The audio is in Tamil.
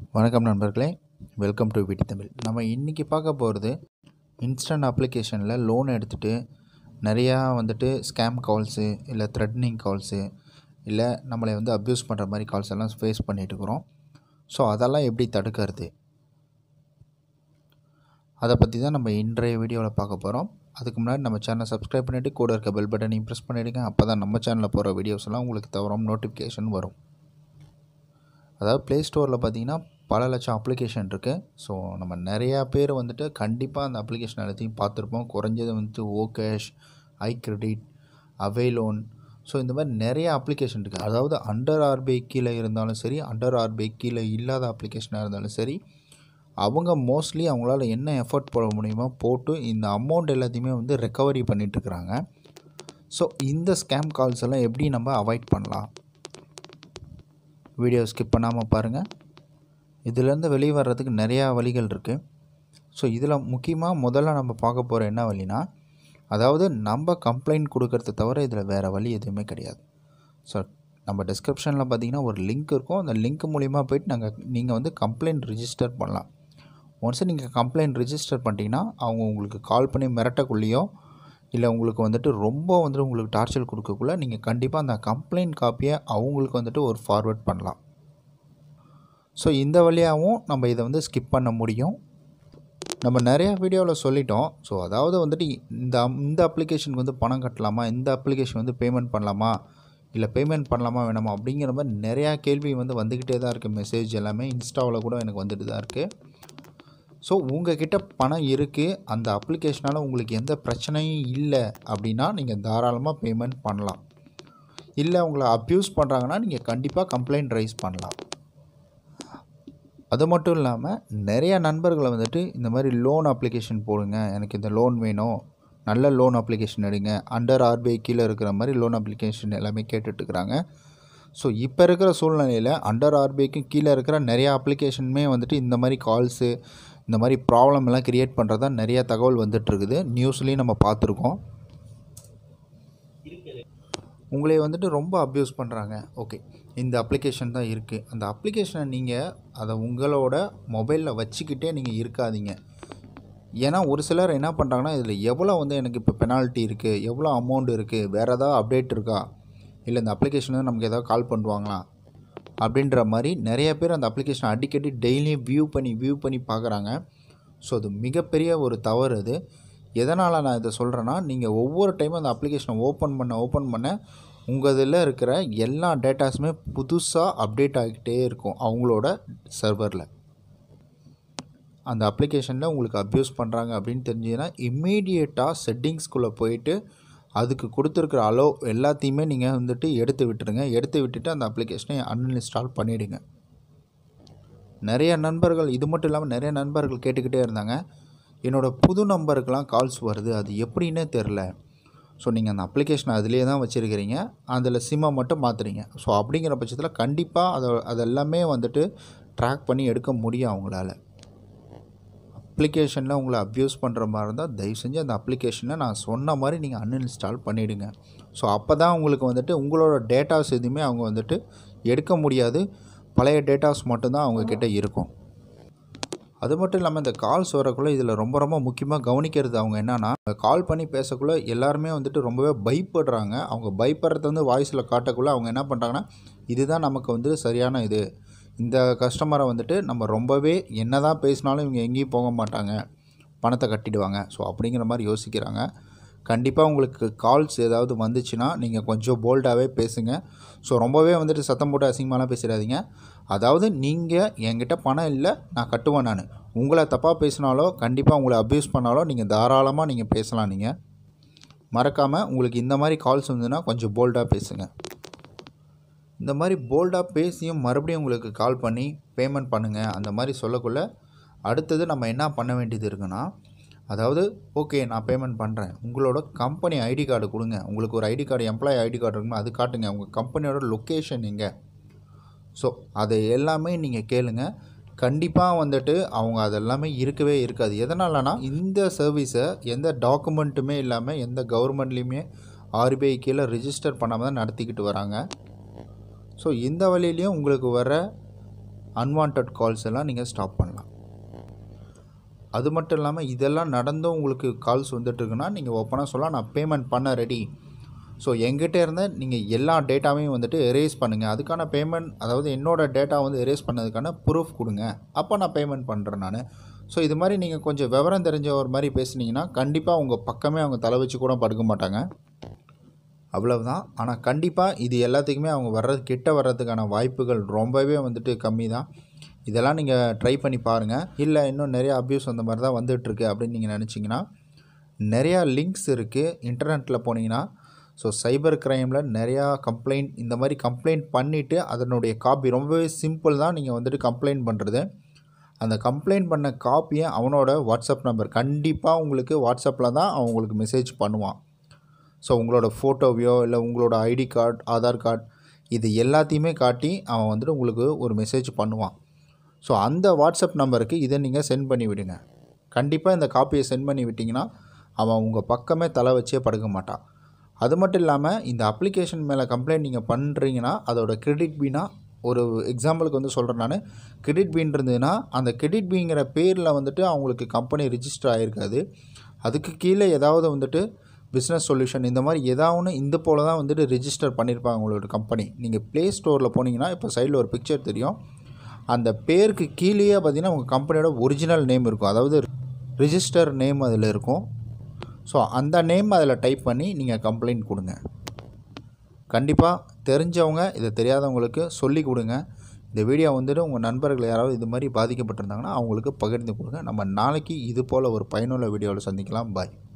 வணக்கம் நண்பர்களே வெல்கம் டு விடி தமிழ் நம்ம இன்றைக்கி பார்க்க போகிறது இன்ஸ்டன்ட் அப்ளிகேஷனில் லோன் எடுத்துகிட்டு நிறையா வந்துட்டு ஸ்கேம் கால்ஸு இல்லை த்ரெட்னிங் கால்ஸு இல்லை நம்மளை வந்து அப்யூஸ் பண்ணுற மாதிரி கால்ஸ் எல்லாம் ஃபேஸ் பண்ணிட்டு இருக்கிறோம் ஸோ அதெல்லாம் எப்படி தடுக்கிறது அதை பற்றி தான் நம்ம இன்றைய வீடியோவில் பார்க்க போகிறோம் அதுக்கு முன்னாடி நம்ம சேனலை சப்ஸ்கிரைப் பண்ணிவிட்டு கூட இருக்க பெல் பட்டனையும் ப்ரெஸ் பண்ணிவிடுங்க அப்போ தான் நம்ம சேனலில் போகிற வீடியோஸ் எல்லாம் உங்களுக்கு தவறாம நோட்டிஃபிகேஷன் வரும் அதாவது ப்ளே ஸ்டோரில் பார்த்தீங்கன்னா பல லட்சம் அப்ளிகேஷன் இருக்குது ஸோ நம்ம நிறையா பேர் வந்துட்டு கண்டிப்பாக அந்த அப்ளிகேஷன் எல்லாத்தையும் பார்த்துருப்போம் குறைஞ்சது வந்துட்டு OKash iCredit away loan so இந்த மாதிரி நிறைய அப்ளிகேஷன் இருக்குது அதாவது அண்டர் ஆர்பிஐ கீழே இருந்தாலும் சரி அண்டர் ஆர்பிஐ கீழே இல்லாத அப்ளிகேஷனாக இருந்தாலும் சரி அவங்க மோஸ்ட்லி அவங்களால என்ன எஃபர்ட் போட முடியுமோ போட்டு இந்த அமௌண்ட் எல்லாத்தையுமே வந்து ரெக்கவரி பண்ணிகிட்ருக்குறாங்க ஸோ இந்த ஸ்கேம் கால்ஸ் எல்லாம் எப்படி நம்ம அவாய்ட் பண்ணலாம் வீடியோ ஸ்கிப் பண்ணாமல் பாருங்கள் இதுலேருந்து வெளியே வர்றதுக்கு நிறையா வழிகள் இருக்குது ஸோ இதில் முக்கியமாக முதல்ல நம்ம பார்க்க போகிற என்ன வழினா அதாவது நம்ம கம்ப்ளைண்ட் கொடுக்கறத தவிர இதில் வேறு வழி எதுவுமே கிடையாது ஸோ நம்ம டிஸ்கிரிப்ஷனில் பார்த்தீங்கன்னா ஒரு லிங்க் இருக்கும் அந்த லிங்க் மூலிமா போயிட்டு நாங்கள் நீங்கள் வந்து கம்ப்ளைண்ட் ரிஜிஸ்டர் பண்ணலாம் ஒன்ஸ் நீங்கள் கம்ப்ளைண்ட் ரிஜிஸ்டர் பண்ணிட்டீங்கன்னா அவங்க உங்களுக்கு கால் பண்ணி மிரட்டக்குள்ளேயோ இல்லை உங்களுக்கு வந்துட்டு ரொம்ப வந்துட்டு உங்களுக்கு டார்ச்சர் கொடுக்கக்குள்ள நீங்கள் கண்டிப்பாக அந்த கம்ப்ளைண்ட் காப்பியை அவங்களுக்கு வந்துட்டு ஒரு ஃபார்வேர்ட் பண்ணலாம் ஸோ இந்த வழியாகவும் நம்ம இதை வந்து ஸ்கிப் பண்ண முடியும் நம்ம நிறையா வீடியோவில் சொல்லிட்டோம் ஸோ அதாவது வந்துட்டு இந்த இந்த அப்ளிகேஷனுக்கு வந்து பணம் கட்டலாமா இந்த அப்ளிகேஷன் வந்து பேமெண்ட் பண்ணலாமா இல்லை பேமெண்ட் பண்ணலாமா வேணாமா அப்படிங்கிற மாதிரி நிறையா கேள்வி வந்து வந்துக்கிட்டே தான் இருக்குது மெசேஜ் எல்லாமே இன்ஸ்டாவில் கூட எனக்கு வந்துட்டு தான் இருக்குது ஸோ உங்ககிட்ட பணம் இருக்குது அந்த அப்ளிகேஷனால் உங்களுக்கு எந்த பிரச்சனையும் இல்லை அப்படின்னா நீங்கள் தாராளமாக பேமெண்ட் பண்ணலாம் இல்லை உங்களை அப்யூஸ் பண்ணுறாங்கன்னா நீங்கள் கண்டிப்பாக கம்ப்ளைண்ட் ரைஸ் பண்ணலாம் அது மட்டும் இல்லாமல் நிறைய நண்பர்களை வந்துட்டு இந்த மாதிரி லோன் அப்ளிகேஷன் போடுங்க எனக்கு இந்த லோன் வேணும் நல்ல லோன் அப்ளிகேஷன் எடுங்க அண்டர் ஆர்பிஐ கீழே இருக்கிற மாதிரி லோன் அப்ளிகேஷன் எல்லாமே கேட்டுட்ருக்குறாங்க ஸோ இப்போ இருக்கிற சூழ்நிலையில் அண்டர் ஆர்பிஐக்கும் கீழே இருக்கிற நிறையா அப்ளிகேஷனுமே வந்துட்டு இந்த மாதிரி கால்ஸு இந்த மாதிரி ப்ராப்ளம் எல்லாம் க்ரியேட் பண்ணுறதா நிறைய தகவல் வந்துட்டுருக்குது நியூஸ்லேயும் நம்ம பார்த்துருக்கோம் உங்களை வந்துட்டு ரொம்ப அப்யூஸ் பண்ணுறாங்க ஓகே இந்த அப்ளிகேஷன் தான் இருக்குது அந்த அப்ளிகேஷனை நீங்கள் அதை உங்களோட மொபைலில் வச்சுக்கிட்டே நீங்கள் இருக்காதீங்க ஏன்னா ஒரு சிலர் என்ன பண்ணுறாங்கன்னா இதில் எவ்வளோ வந்து எனக்கு இப்போ பெனால்ட்டி இருக்குது எவ்வளோ அமௌண்ட் இருக்குது வேறு ஏதாவது அப்டேட் இருக்கா இல்லை இந்த அப்ளிகேஷன் வந்து நமக்கு ஏதாவது கால் பண்ணுவாங்களா அப்படின்ற மாதிரி நிறைய பேர் அந்த அப்ளிகேஷனை அடிக்கடி டெய்லியும் வியூ பண்ணி வியூ பண்ணி பார்க்குறாங்க ஸோ அது மிகப்பெரிய ஒரு தவறு அது எதனால் நான் இதை சொல்கிறேன்னா நீங்கள் ஒவ்வொரு டைமும் அந்த அப்ளிகேஷனை ஓப்பன் பண்ண ஓப்பன் பண்ண உங்கள் இதில் இருக்கிற எல்லா டேட்டாஸுமே புதுசாக அப்டேட் ஆகிக்கிட்டே இருக்கும் அவங்களோட சர்வரில் அந்த அப்ளிகேஷனில் உங்களுக்கு அப்யூஸ் பண்ணுறாங்க அப்படின்னு தெரிஞ்சதுன்னா இம்மீடியட்டாக செட்டிங்ஸ்குள்ளே போயிட்டு அதுக்கு கொடுத்துருக்குற அலோ எல்லாத்தையுமே நீங்கள் வந்துட்டு எடுத்து விட்டுருங்க எடுத்து விட்டுட்டு அந்த அப்ளிகேஷனை அன்இன்ஸ்டால் பண்ணிவிடுங்க நிறைய நண்பர்கள் இது மட்டும் இல்லாமல் நிறைய நண்பர்கள் கேட்டுக்கிட்டே இருந்தாங்க என்னோடய புது நம்பருக்கெலாம் கால்ஸ் வருது அது எப்படின்னே தெரில ஸோ நீங்கள் அந்த அப்ளிகேஷனை அதிலே தான் வச்சுருக்கிறீங்க அதில் சிம்மை மட்டும் மாற்றுறீங்க ஸோ அப்படிங்கிற பட்சத்தில் கண்டிப்பாக அதை அதெல்லாமே வந்துட்டு ட்ராக் பண்ணி எடுக்க முடியும் அவங்களால அப்ளிகேஷனில் உங்களை அப்யூஸ் பண்ணுற மாதிரி இருந்தால் தயவு செஞ்சு அந்த அப்ளிகேஷனை நான் சொன்ன மாதிரி நீங்கள் அன்இன்ஸ்டால் பண்ணிவிடுங்க ஸோ அப்போ தான் உங்களுக்கு வந்துட்டு உங்களோட டேட்டாஸ் எதுவுமே அவங்க வந்துட்டு எடுக்க முடியாது பழைய டேட்டாஸ் மட்டும்தான் அவங்கக்கிட்ட இருக்கும் அது மட்டும் இல்லாமல் இந்த கால்ஸ் வரக்குள்ளே இதில் ரொம்ப ரொம்ப முக்கியமாக கவனிக்கிறது அவங்க என்னென்னா கால் பண்ணி பேசக்குள்ளே எல்லாருமே வந்துட்டு ரொம்பவே பயப்படுறாங்க அவங்க பயப்படுறத வந்து வாய்ஸில் காட்டக்குள்ளே அவங்க என்ன பண்ணுறாங்கன்னா இதுதான் நமக்கு வந்து சரியான இது இந்த கஸ்டமரை வந்துட்டு நம்ம ரொம்பவே என்ன தான் பேசினாலும் இவங்க எங்கேயும் போக மாட்டாங்க பணத்தை கட்டிடுவாங்க ஸோ அப்படிங்கிற மாதிரி யோசிக்கிறாங்க கண்டிப்பாக உங்களுக்கு கால்ஸ் ஏதாவது வந்துச்சுன்னா நீங்கள் கொஞ்சம் போல்டாகவே பேசுங்க ஸோ ரொம்பவே வந்துட்டு சத்தம் போட்டு அசிங்கமாலாம் பேசிடாதீங்க அதாவது நீங்கள் என்கிட்ட பணம் இல்லை நான் கட்டுவேன் நான் உங்களை தப்பாக பேசினாலோ கண்டிப்பாக உங்களை அப்யூஸ் பண்ணாலோ நீங்கள் தாராளமாக நீங்கள் பேசலாம் நீங்கள் மறக்காமல் உங்களுக்கு இந்த மாதிரி கால்ஸ் வந்ததுன்னா கொஞ்சம் போல்டாக பேசுங்க இந்த மாதிரி போல்டாக பேசியும் மறுபடியும் உங்களுக்கு கால் பண்ணி பேமெண்ட் பண்ணுங்கள் அந்த மாதிரி சொல்லக்குள்ள அடுத்தது நம்ம என்ன பண்ண வேண்டியது இருக்குன்னா அதாவது ஓகே நான் பேமெண்ட் பண்ணுறேன் உங்களோட கம்பெனி ஐடி கார்டு கொடுங்க உங்களுக்கு ஒரு ID card employee ID card இருக்குமா அது காட்டுங்க உங்கள் கம்பெனியோட லொக்கேஷன் எங்கே ஸோ அதை எல்லாமே நீங்கள் கேளுங்க கண்டிப்பாக வந்துட்டு அவங்க அதெல்லாமே இருக்கவே இருக்காது எதனாலனா இந்த சர்வீஸை எந்த டாக்குமெண்ட்டுமே இல்லாமல் எந்த கவர்மெண்ட்லேயுமே ஆர்பிஐ கீழே ரிஜிஸ்டர் பண்ணாமல் தான் நடத்திக்கிட்டு வராங்க ஸோ இந்த வழியிலையும் உங்களுக்கு வர அன்வான்ட் கால்ஸ் எல்லாம் நீங்கள் ஸ்டாப் பண்ணலாம் அது மட்டும் இல்லாமல் இதெல்லாம் நடந்தும் உங்களுக்கு கால்ஸ் வந்துட்டுருக்குன்னா நீங்கள் ஓப்பனாக சொல்லலாம் நான் பேமெண்ட் பண்ண ரெடி ஸோ எங்கிட்ட இருந்த நீங்கள் எல்லா டேட்டாவையும் வந்துட்டு எரேஸ் பண்ணுங்கள் அதுக்கான பேமெண்ட் அதாவது என்னோடய டேட்டா வந்து எரேஸ் பண்ணதுக்கான ப்ரூஃப் கொடுங்க அப்போ நான் பேமெண்ட் பண்ணுறேன் நான் ஸோ இது மாதிரி நீங்கள் கொஞ்சம் விவரம் தெரிஞ்ச ஒரு மாதிரி பேசுனீங்கன்னா கண்டிப்பாக உங்கள் பக்கமே அவங்க தலை வச்சு கூட படுக்க மாட்டாங்க அவ்வளவுதான் ஆனால் கண்டிப்பாக இது எல்லாத்துக்குமே அவங்க வர்றது கிட்ட வர்றதுக்கான வாய்ப்புகள் ரொம்பவே வந்துட்டு கம்மி தான் இதெல்லாம் நீங்கள் ட்ரை பண்ணி பாருங்கள் இல்லை இன்னும் நிறையா அப்யூஸ் அந்த மாதிரி தான் வந்துட்டுருக்கு அப்படின்னு நீங்கள் நினச்சிங்கன்னா நிறையா லிங்க்ஸ் இருக்குது இன்டர்நெட்டில் போனீங்கன்னா ஸோ சைபர் க்ரைமில் நிறையா கம்ப்ளைண்ட் இந்த மாதிரி கம்ப்ளைண்ட் பண்ணிவிட்டு அதனுடைய காப்பி ரொம்பவே சிம்பிள் தான் நீங்கள் வந்துட்டு கம்ப்ளைண்ட் பண்ணுறது அந்த கம்ப்ளைண்ட் பண்ண காப்பியை அவனோட வாட்ஸ்அப் நம்பர் கண்டிப்பாக உங்களுக்கு வாட்ஸ்அப்பில் தான் அவன் உங்களுக்கு மெசேஜ் பண்ணுவான் ஸோ உங்களோட ஃபோட்டோவையோ இல்லை உங்களோட ஐடி கார்டு ஆதார் கார்டு இது எல்லாத்தையுமே காட்டி அவன் வந்துட்டு உங்களுக்கு ஒரு மெசேஜ் பண்ணுவான் ஸோ அந்த வாட்ஸ்அப் நம்பருக்கு இதை நீங்கள் சென்ட் பண்ணி விடுங்க கண்டிப்பாக இந்த காப்பியை சென்ட் பண்ணி விட்டிங்கன்னா அவன் உங்கள் பக்கமே தலை வச்சே படுக்க மாட்டான் அது மட்டும் இல்லாமல் இந்த அப்ளிகேஷன் மேலே கம்ப்ளைண்ட் நீங்கள் பண்ணுறீங்கன்னா அதோட கிரெடிட் பீனா ஒரு எக்ஸாம்பிளுக்கு வந்து சொல்கிறேன் நான் கிரெடிட் பீன் இருந்ததுன்னா அந்த கிரெடிட் பீங்கிற பேரில் வந்துட்டு அவங்களுக்கு கம்பெனி ரிஜிஸ்டர் ஆகிருக்காது அதுக்கு கீழே ஏதாவது வந்துட்டு பிஸ்னஸ் சொல்யூஷன் இந்த மாதிரி ஏதாவது ஒன்று இந்த போல் தான் வந்துட்டு ரிஜிஸ்டர் பண்ணியிருப்பாங்க உங்களோட கம்பெனி நீங்கள் ப்ளே ஸ்டோரில் போனீங்கன்னா இப்போ சைடில் ஒரு பிக்சர் தெரியும் அந்த பேருக்கு கீழேயே பார்த்தீங்கன்னா உங்கள் கம்பெனியோட ஒரிஜினல் நேம் இருக்கும் அதாவது ரிஜிஸ்டர் நேம் அதில் இருக்கும் ஸோ அந்த நேம் அதில் டைப் பண்ணி நீங்கள் கம்ப்ளைண்ட் கொடுங்க கண்டிப்பாக தெரிஞ்சவங்க இதை தெரியாதவங்களுக்கு சொல்லி கொடுங்க இந்த வீடியோ வந்துட்டு உங்கள் நண்பர்கள் யாராவது இது மாதிரி பாதிக்கப்பட்டிருந்தாங்கன்னா அவங்களுக்கு பகிர்ந்து கொடுங்க நம்ம நாளைக்கு இது போல் ஒரு பயனுள்ள வீடியோவில் சந்திக்கலாம் பாய்